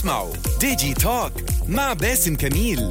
معه ديجي توك مع باسم كميل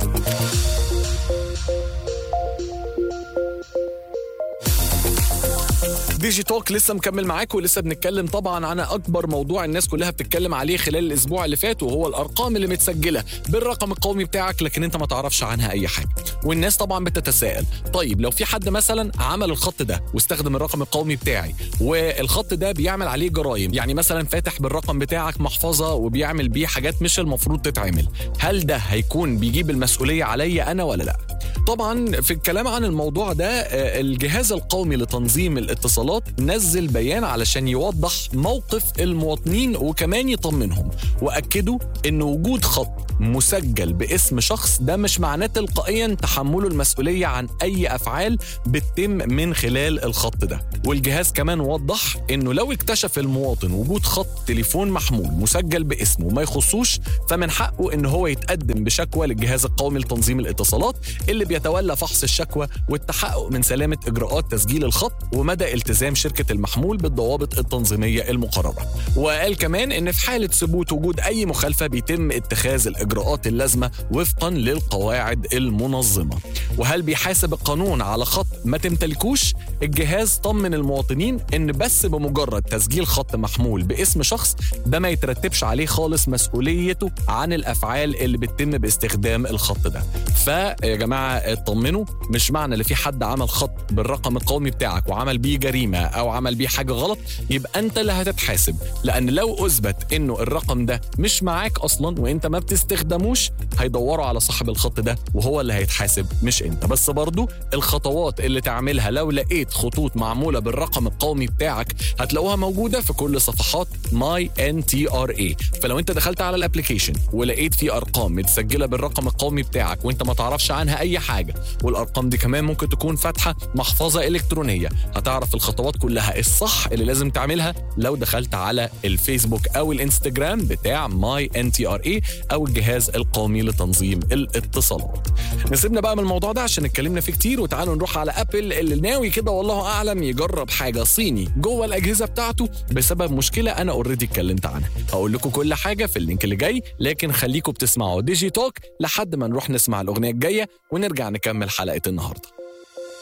ديجي توك لسه مكمل معاكم ولسه بنتكلم طبعا عن اكبر موضوع الناس كلها بتتكلم عليه خلال الاسبوع اللي فات وهو الارقام اللي متسجله بالرقم القومي بتاعك لكن انت ما تعرفش عنها اي حاجه والناس طبعا بتتساءل طيب لو في حد مثلا عمل الخط ده واستخدم الرقم القومي بتاعي والخط ده بيعمل عليه جرائم يعني مثلا فاتح بالرقم بتاعك محفظه وبيعمل بيه حاجات مش المفروض تتعمل هل ده هيكون بيجيب المسؤوليه عليا انا ولا لا طبعا في الكلام عن الموضوع ده آه، الجهاز القومي لتنظيم الاتصالات نزل بيان علشان يوضح موقف المواطنين وكمان يطمنهم واكدوا ان وجود خط مسجل باسم شخص ده مش معناه تلقائيا تحمله المسؤوليه عن اي افعال بتتم من خلال الخط ده والجهاز كمان وضح انه لو اكتشف المواطن وجود خط تليفون محمول مسجل باسمه ما يخصوش فمن حقه ان هو يتقدم بشكوى للجهاز القومي لتنظيم الاتصالات اللي بيتولى فحص الشكوى والتحقق من سلامه اجراءات تسجيل الخط ومدى التزام شركه المحمول بالضوابط التنظيميه المقرره وقال كمان ان في حاله ثبوت وجود اي مخالفه بيتم اتخاذ الاجراءات اللازمه وفقا للقواعد المنظمه وهل بيحاسب القانون على خط ما تمتلكوش الجهاز طمن المواطنين ان بس بمجرد تسجيل خط محمول باسم شخص ده ما يترتبش عليه خالص مسؤوليته عن الافعال اللي بتتم باستخدام الخط ده فيا جماعه اطمنوا مش معنى ان في حد عمل خط بالرقم القومي بتاعك وعمل بيه جريمه او عمل بيه حاجه غلط يبقى انت اللي هتتحاسب لان لو اثبت انه الرقم ده مش معاك اصلا وانت ما بتستخدموش هيدوروا على صاحب الخط ده وهو اللي هيتحاسب مش انت بس برضو الخطوات اللي تعملها لو لقيت خطوط معموله بالرقم القومي بتاعك هتلاقوها موجوده في كل صفحات ماي ان تي ار اي فلو انت دخلت على الابلكيشن ولقيت في ارقام متسجله بالرقم القومي بتاعك وانت ما تعرفش عنها اي حاجه والارقام دي كمان ممكن تكون فاتحه محفظه الكترونيه هتعرف الخطوات كلها الصح اللي لازم تعملها لو دخلت على الفيسبوك او الانستجرام بتاع ماي ان تي ار اي او الجهاز القومي لتنظيم الاتصالات نسيبنا بقى من الموضوع ده عشان اتكلمنا فيه كتير وتعالوا نروح على ابل اللي ناوي كده والله اعلم يجرب حاجه صيني جوه الاجهزه بتاعته بسبب مشكله انا اوريدي اتكلمت عنها هقول لكم كل حاجه في اللينك اللي جاي لكن خليكم بتسمعوا ديجي توك لحد ما نروح نسمع الاغنيه الجايه ونرجع نكمل حلقه النهارده